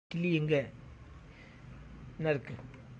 கிளி எங்க என்ன இருக்கு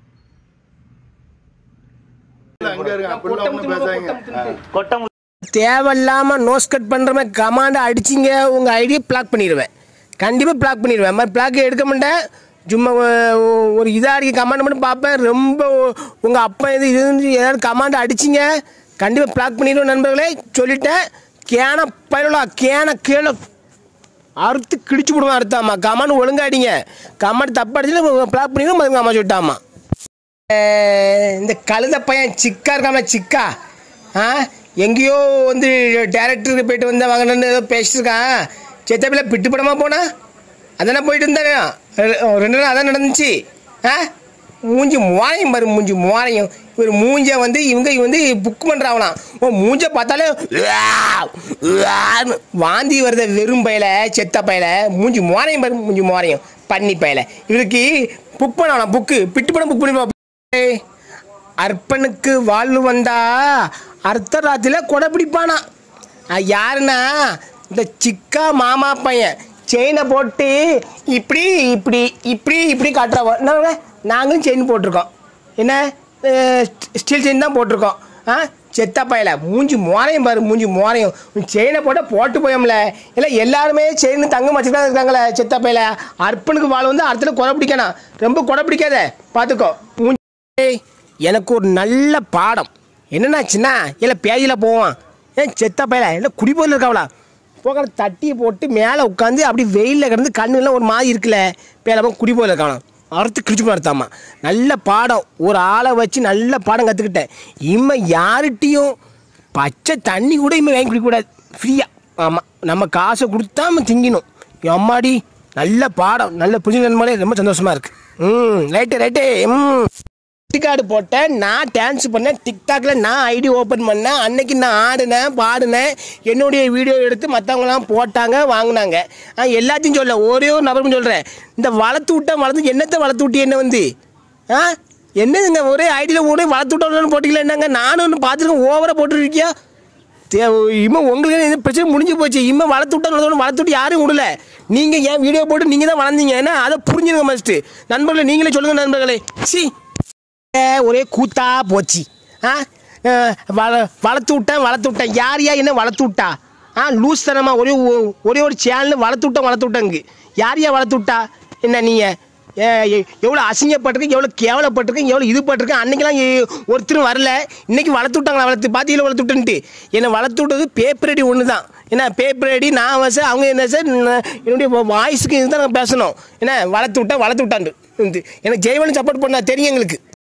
அங்க இருக்கு அப்படிலாம் ஒண்ணும் பேசாதீங்க கொட்டம் தேவையில்லாமல் நோஸ் கட் பண்ணுறமே கமாண்டை அடிச்சிங்க உங்கள் ஐடியை பிளாக் பண்ணிடுவேன் கண்டிப்பாக பிளாக் பண்ணிடுவேன் மாதிரி பிளாக் எடுக்க மாட்டேன் சும்மா ஒ- ஒரு இதாக இருக்கு கமாண்ட் மட்டும் பார்ப்பேன் ரொம்ப உங்கள் அப்பா இது இது ஏதாவது கமாண்ட் அடிச்சிங்க கண்டிப்பாக பிளாக் பண்ணிடுவேன் நண்பர்களே சொல்லிட்டேன் கேன பயிலா கேன கீழே அறுத்து கிழிச்சு விடுவேன் அறுத்தாமா கமாண்ட் ஒழுங்காடிங்க கமாண்ட் தப்பு அடிச்சுட்டு பிளாக் பண்ணிடுவோம் மதுங்க அம்மா சொல்லிட்டாமா அஹ் இந்த கழுத பையன் சிக்கா இருக்காமல சிக்கா ஆ எங்கேயோ வந்து டேரக்டருக்கு போயிட்டு வந்தேன் வாங்கினு ஏதோ பேசிட்டுருக்கான் செத்தப்பிள்ள பிட்டு படமா போனா அதானே போயிட்டு இருந்தானே ரெ- ரெண்டு நாள் அதான் நடந்துச்சு ஆ மூஞ்சி மோரையும் பாரு மூஞ்சி மோரையும் இவர் மூஞ்ச வந்து இவங்க வந்து புக் பண்ணுறாங்களாம் ஓ மூஞ்ச பார்த்தாலே உவா, உவான்னு வாந்தி வருத வெறும் பையில செத்த பையில மூஞ்சி மோரையும் பாரு மூஞ்சி மோரையும் பண்ணி பையில இவருக்கு புக் பண்ணலாம் புக்கு பிட்டு படம் புக் பண்ணி ஏய், அர்ப்பனுக்கு வாழ்வு வந்தா அர்த்த ராத்திரில கொடை பிடிப்பானா அது யாருன்னா இந்த சிக்கா மாமா பையன் செயினை போட்டு இப்படி இப்படி இப்படி இப்படி காட்டுறவ என்னங்க நாங்களும் செயின் போட்டிருக்கோம் என்ன ஸ்டீல் செயின் தான் போட்டிருக்கோம் ஆ செத்த பையல மூஞ்சி மோரையும் பாரு மூஞ்சி மோரையும் செயினை போட்டால் போட்டு போயோம்ல இல்லை எல்லாருமே செயின் தங்கம் வச்சுட்டு தான் இருக்காங்களே செத்த பையல அர்ப்பனுக்கு வாழ் வந்து அர்த்தத்துல கொடை பிடிக்கணும் ரொம்ப கொடை பிடிக்காத பார்த்துக்கோ மூஞ்சி ஏய், எனக்கு ஒரு நல்ல பாடம் என்னன்னாச்சுன்னா இல்லை பேஜில் போவான் ஏன் செத்த பையல இல்லை குடிபோதில் இருக்காவளா போகிற தட்டி போட்டு மேலே உட்காந்து அப்படி வெயிலில் கிடந்து கண்ணுலாம் ஒரு மாதிரி இருக்குல்ல பேலமா குடிபோதில் இருக்கானா அறுத்து கிழிச்சு நடத்தாமா நல்ல பாடம் ஒரு ஆளை வச்சு நல்ல பாடம் கற்றுக்கிட்டேன் இம்மை யார்கிட்டையும் பச்சை தண்ணி கூட இம்மை வாங்கி குடிக்கக்கூடாது ஃப்ரீயாக ஆமாம் நம்ம காசை கொடுத்தா நம்ம திங்கணும் அம்மாடி நல்ல பாடம் நல்ல புரிஞ்ச நன்மையிலே ரொம்ப சந்தோஷமா இருக்கு ம் ரைட்டு ரைட்டு ம் கார்டு போட்டேன் நான் டான்ஸ் பண்ணேன் டிக்டாக்ல நான் ஐடி ஓப்பன் பண்ணேன் அன்னைக்கு நான் ஆடினேன் பாடினேன் என்னுடைய வீடியோ எடுத்து மற்றவங்களாம் போட்டாங்க வாங்கினாங்க நான் எல்லாத்தையும் சொல்ல ஒரே ஒரு நபருக்கும் சொல்கிறேன் இந்த வளர்த்து விட்டேன் வளர்த்து என்னத்தை வளர்த்து விட்டி என்ன வந்து ஆ என்னதுங்க ஒரே ஐடியில் ஒரே வளர்த்து விட்டோம்னு போட்டிங்களா என்னங்க நானும் ஒன்று பார்த்துருக்கேன் ஓவராக போட்டுருக்கியா தே- இம்மா உங்களுக்கு இந்த பிரச்சனை முடிஞ்சு போச்சு இம்மா வளர்த்து விட்டா வளர்த்து விட்டு யாரும் விடல நீங்கள் ஏன் வீடியோ போட்டு நீங்கள் தான் வளர்ந்தீங்க ஏன்னா அதை புரிஞ்சுங்க மஸ்ட்டு நண்பர்களே நீங்களே சொல்லுங்கள் நண்பர்களே சி ஒரே கூத்தா போச்சு ஆ அஹ், வள வளர்த்து விட்டேன் வளர்த்து விட்டேன் யார் யா என்ன வளர்த்து விட்டா ஆ லூஸ் தனமா ஒரே ஒ- ஒரே ஒரு சேனல் வளர்த்து விட்டேன் வளர்த்து விட்டேங்க யார் யா வளர்த்து விட்டா என்ன நீங்கள் எவ்வளோ அசிங்கப்பட்டிருக்கு எவ்வளோ கேவலப்பட்டிருக்கு எவ்வளோ இது பட்டிருக்கு அன்னைக்கெல்லாம் எ- ஒருத்தரும் வரல இன்னைக்கு வளர்த்து விட்டாங்களா வளர்த்து பாத்தியில் வளர்த்து விட்டுன்ட்டு என்னை வளர்த்து விட்டது பேப்பர் ஐடி ஒன்று தான் என்ன பேப்பர் ஐடி நான் சார் அவங்க என்ன சார் நான் என்னுடைய வாய்ஸுக்கு இதுதான் நான் பேசணும் என்ன வளர்த்து விட்டா வளர்த்து விட்டான்ட்டு எனக்கு ஜெயவன் சப்போர்ட் பண்ணா தெரியும் எங்களுக்கு